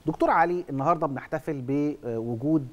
دكتور علي النهارده بنحتفل بوجود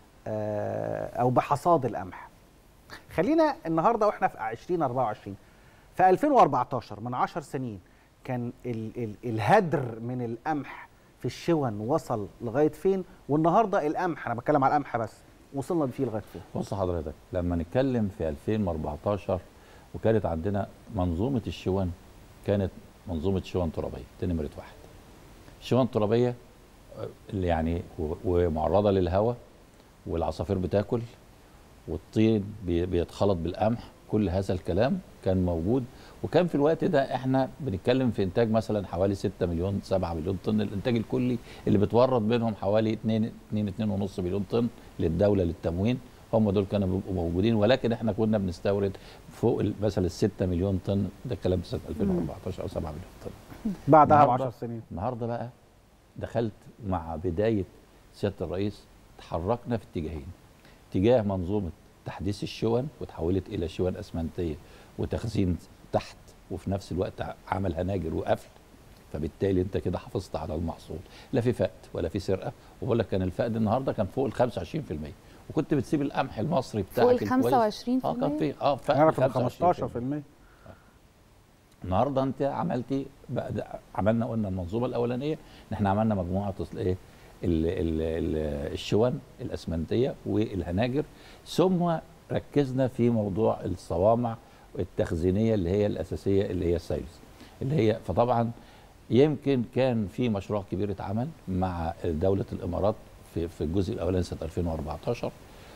آه، او بحصاد القمح خلينا النهارده واحنا في 2024 في 2014 من 10 سنين كان ال ال الهدر من القمح في الشون وصل لغايه فين والنهارده القمح انا بتكلم على القمح بس وصلنا فيه لغايه فين بص حضرتك لما نتكلم في 2014 وكانت عندنا منظومه الشون كانت منظومه شون ترابيه دي نمره واحد شون ترابيه آه، اللي يعني و- ومعرضه للهواء والعصافير بتاكل والطين بي- بيتخلط بالقمح كل هذا الكلام كان موجود وكان في الوقت ده احنا بنتكلم في انتاج مثلا حوالي 6 مليون 7 مليون طن الانتاج الكلي اللي بتورد منهم حوالي 2 2 2.5 مليون طن للدوله للتموين هم دول كانوا بيبقوا موجودين ولكن احنا كنا بنستورد فوق ال- مثلا ال 6 مليون طن ده الكلام في سنه 2014 او 7 مليون طن بعدها ب النهاردة- 10 سنين النهارده بقى دخلت مع بدايه سياده الرئيس تحركنا في اتجاهين اتجاه منظومه تحديث الشون وتحولت الى شون اسمنتيه وتخزين تحت وفي نفس الوقت عمل هناجر وقفل فبالتالي انت كده حافظت على المحصول لا في فقد ولا في سرقه وبقول لك كان الفقد النهارده كان فوق ال 25% وكنت بتسيب القمح المصري بتاعك فوق ال الكويس. 25% اه كان في اه فقد نعرف ال 25% 15% النهارده انت عملتي بقى ده عملنا قلنا المنظومه الاولانيه ان احنا عملنا مجموعه تصل ايه ال ال ال الشون الاسمنتيه والهناجر ثم ركزنا في موضوع الصوامع التخزينيه اللي هي الاساسيه اللي هي السايلز اللي هي فطبعا يمكن كان في مشروع كبير اتعمل مع دوله الامارات في في الجزء الاولاني سنه 2014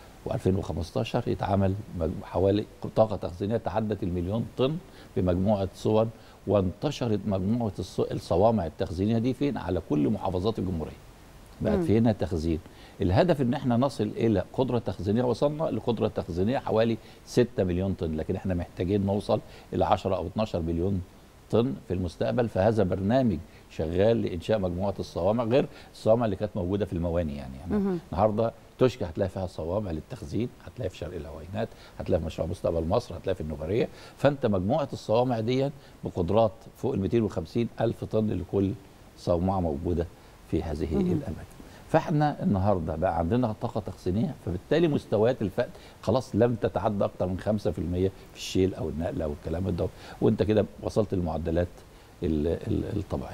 و2015 يتعمل مج- حوالي طاقه تخزينيه تعدت المليون طن بمجموعه صور وانتشرت مجموعه الص- الصوامع التخزينيه دي فين على كل محافظات الجمهوريه بقت مم. في هنا تخزين الهدف ان احنا نصل الى قدره تخزينيه وصلنا لقدره تخزينيه حوالي 6 مليون طن لكن احنا محتاجين نوصل الى 10 او 12 مليون طن في المستقبل فهذا برنامج شغال لانشاء مجموعه الصوامع غير الصوامع اللي كانت موجوده في المواني يعني, يعني مهم. النهارده توشكا هتلاقي فيها صوامع للتخزين هتلاقي في شرق الهوينات هتلاقي في مشروع مستقبل مصر هتلاقي في النوباريه فانت مجموعه الصوامع دي بقدرات فوق ال 250 الف طن لكل صومعه موجوده في هذه مهم. الاماكن فاحنا النهارده بقى عندنا طاقه تخزينيه فبالتالي مستويات الفقد خلاص لم تتعدى اكثر من 5% في الشيل او النقل او الكلام ده وانت كده وصلت للمعدلات ال- ال- الطبيعيه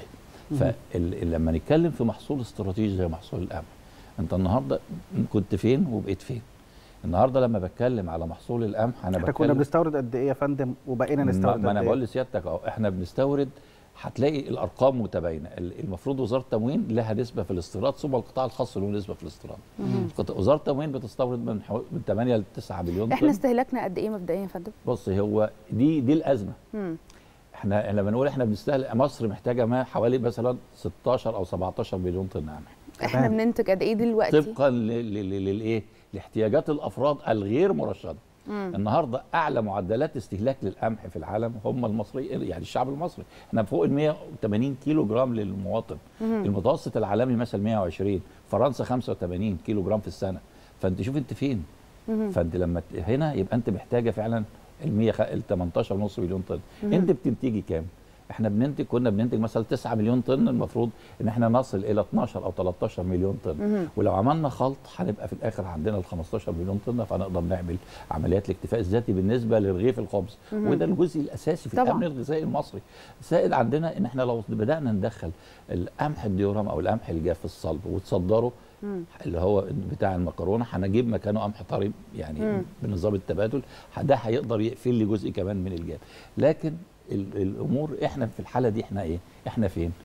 فلما نتكلم في محصول استراتيجي زي محصول القمح انت النهارده كنت فين وبقيت فين النهارده لما بتكلم على محصول القمح انا احنا كنا بتكلم بنستورد قد ايه يا فندم وبقينا ما, نستورد ما انا قد بقول ايه لسيادتك اهو احنا بنستورد هتلاقي الارقام متباينه ال- المفروض وزاره التموين لها نسبه في الاستيراد ثم القطاع الخاص له نسبه في الاستيراد مهم. قط- وزاره التموين بتستورد من حو... من 8 ل 9 مليون احنا طن استهلاكنا قد ايه مبدئيا يا فندم؟ بص هو دي دي الازمه مم. احنا لما بنقول احنا بنستهلك مصر محتاجه ما حوالي مثلا 16 او 17 مليون طن قمح احنا تمام. بننتج قد ايه دلوقتي؟ طبقا ل- ل- ل- للايه لاحتياجات الافراد الغير مرشده مم. النهارده اعلى معدلات استهلاك للقمح في العالم هم المصريين يعني الشعب المصري احنا فوق ال 180 كيلو جرام للمواطن مم. المتوسط العالمي مثلا 120 فرنسا 85 كيلو جرام في السنه فانت شوف انت فين مهم. فانت لما ت- هنا يبقى انت محتاجه فعلا ال 100 خ- ال 18 ونص مليون طن مهم. انت بتنتجي كام احنا بننتج كنا بننتج مثلا 9 مليون طن المفروض ان احنا نصل الى 12 او 13 مليون طن مهم. ولو عملنا خلط هنبقى في الاخر عندنا ال 15 مليون طن فنقدر نعمل عمليات الاكتفاء الذاتي بالنسبه للرغيف الخبز مهم. وده الجزء الاساسي في طبعاً. الامن الغذائي المصري زائد عندنا ان احنا لو بدانا ندخل القمح الديورام او القمح الجاف الصلب وتصدره مم. اللي هو بتاع المكرونه هنجيب مكانه قمح طري يعني مم. بنظام التبادل ده هيقدر يقفل لي جزء كمان من الجاب لكن ال- الامور احنا في الحاله دي احنا ايه احنا فين